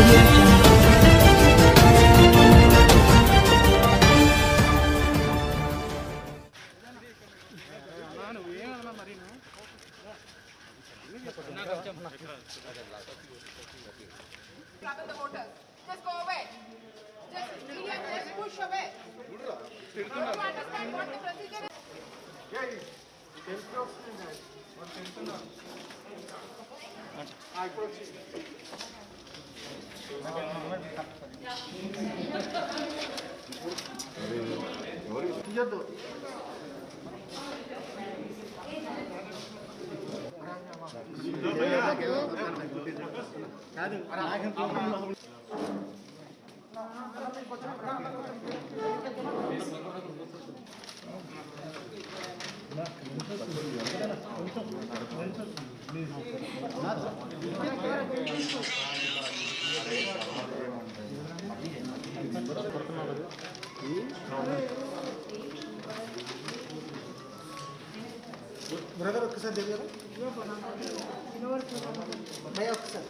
audio jungle. Rather the voters. Just go away. Just, India, just push away. You don't understand what the procedure is. Brother ఒక్కసారి దగ్గర భయ ఒక్కసారి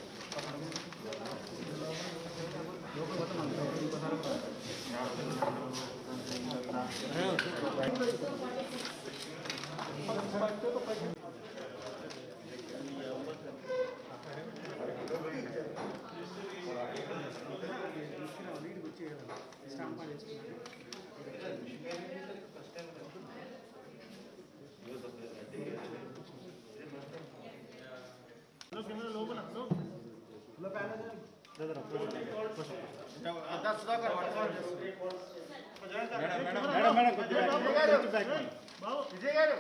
విజయ్ గారు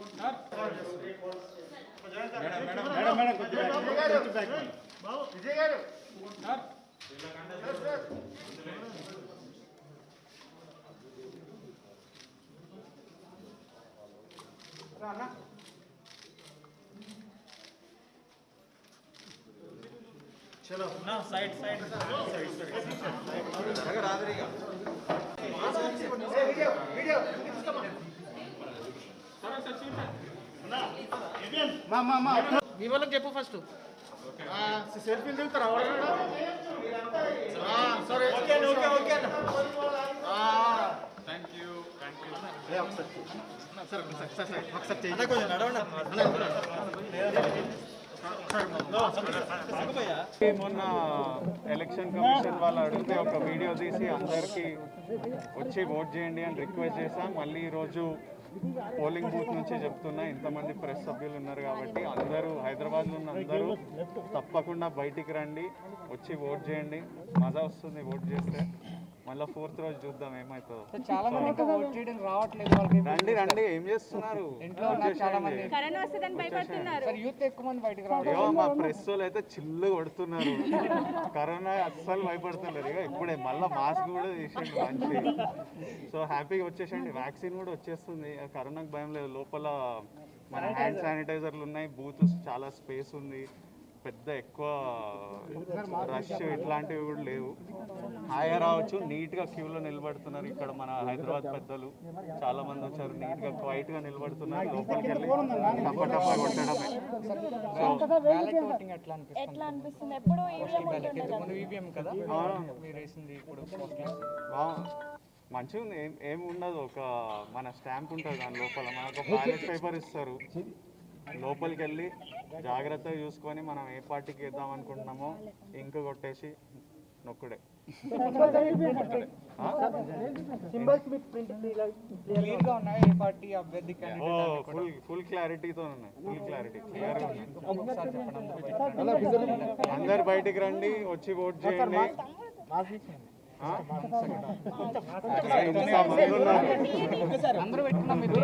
విజయ్ గారు చలో సైడ్ సైడ్ వీడియో వీడియో మా మా మా మీ వాళ్ళకి చెప్పు ఫస్ట్ సెల్ఫీలు దిగుతారా ఎవరన్నా సరే okay okay okay thank you thank you ఒకసారి సార్ ఒకసారి సార్ సార్ ఒకసారి చేయండి కొంచెం నడవండి మొన్న ఎలక్షన్ కమిషన్ వాళ్ళు అడిగితే ఒక వీడియో తీసి అందరికీ వచ్చి ఓట్ చేయండి అని రిక్వెస్ట్ చేశాం మళ్ళీ ఈరోజు పోలింగ్ బూత్ నుంచి చెప్తున్నా ఇంతమంది ప్రెస్ సభ్యులు ఉన్నారు కాబట్టి అందరూ హైదరాబాద్లో ఉన్న అందరూ తప్పకుండా బయటికి రండి వచ్చి ఓట్ చేయండి మజా వస్తుంది ఓట్ చేస్తే మళ్ళీ ఫోర్త్ రోజు చూద్దాం ఏమవుతుందో చాలా మంది ఇంకా ఓట్ చేయడానికి రావట్లేదు వాళ్ళకి రండి రండి ఏం చేస్తున్నారు వచ్చేసేయండి. కరోనా వస్తుందని భయపడుతున్నారు సరే యూత్ ఎక్కువ మంది బయటకు రావడం అయ్యో మా ప్రెస్ వాళ్ళు అయితే చిల్లు కొడుతున్నారు కరోనా అస్సలు భయపడుతున్నారు ఇక ఇప్పుడే మళ్ళీ మాస్క్ కూడా తీసేయండి మంచి సో హ్యాపీగా వచ్చేసండి వ్యాక్సిన్ కూడా వచ్చేస్తుంది ఆ కరోనాకి భయం లేదు లోపల మన హ్యాండ్ శానిటైజర్లు ఉన్నాయి బూత్ చాలా స్పేస్ ఉంది పెద్ద ఎక్కువ రష్ ఇట్లాంటివి కూడా లేవు హాయిగా రావచ్చు నీట్గా క్యూలో నిలబడుతున్నారు ఇక్కడ మన హైదరాబాద్ పెద్దలు చాలా మంది వచ్చారు నీట్గా క్వైట్గా నిలబడుతున్నారు లోపలికి వెళ్ళి టప్ప టప్ప కొట్టడమే సో బ్యాలెట్ ఓటింగ్ ఎట్లా అనిపిస్తుంది ఎట్లా అనిపిస్తుంది ఎప్పుడు ఈవీఎం ఇంతకు ముందు ఈవీఎం కదా అవును. మీరు వేసింది ఇప్పుడు బా- మంచిగా ఉంది ఏం ఏం ఉండదు ఒక మన స్టాంప్ ఉంటుంది దాని లోపల మనకు ఒక బ్యాలెట్ పేపర్ ఇస్తారు లోపలికి వెళ్ళి జాగ్రత్తగా చూసుకొని మనం ఏ పార్టీకి వేద్దాం అనుకుంటున్నామో ఇంక కొట్టేసి నొక్కుడే ఆ? క్లియర్ గా ఉన్నాయి ఏ పార్టీ అభ్యర్థి ఓ క్యాండిడేట్ ఫుల్ ఫుల్ క్లారిటీతో ఉన్నాయి ఫుల్ క్లారిటీ క్లియర్గా ఉన్నాయి ఒకసారి చెప్పండి అందరూ అందరు బయటికి రండి వచ్చి ఓట్ చేయండి ఆ? ఇంతమంది ఉన్నారు. అందరూ పెట్టుకున్నాం మీరు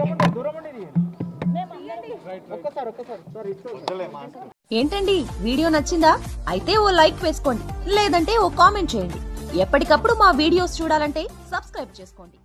వద్దులే మాస్క్ ఏంటండి వీడియో నచ్చిందా అయితే ఓ లైక్ వేసుకోండి లేదంటే ఓ కామెంట్ చేయండి ఎప్పటికప్పుడు మా వీడియోస్ చూడాలంటే సబ్స్క్రైబ్ చేసుకోండి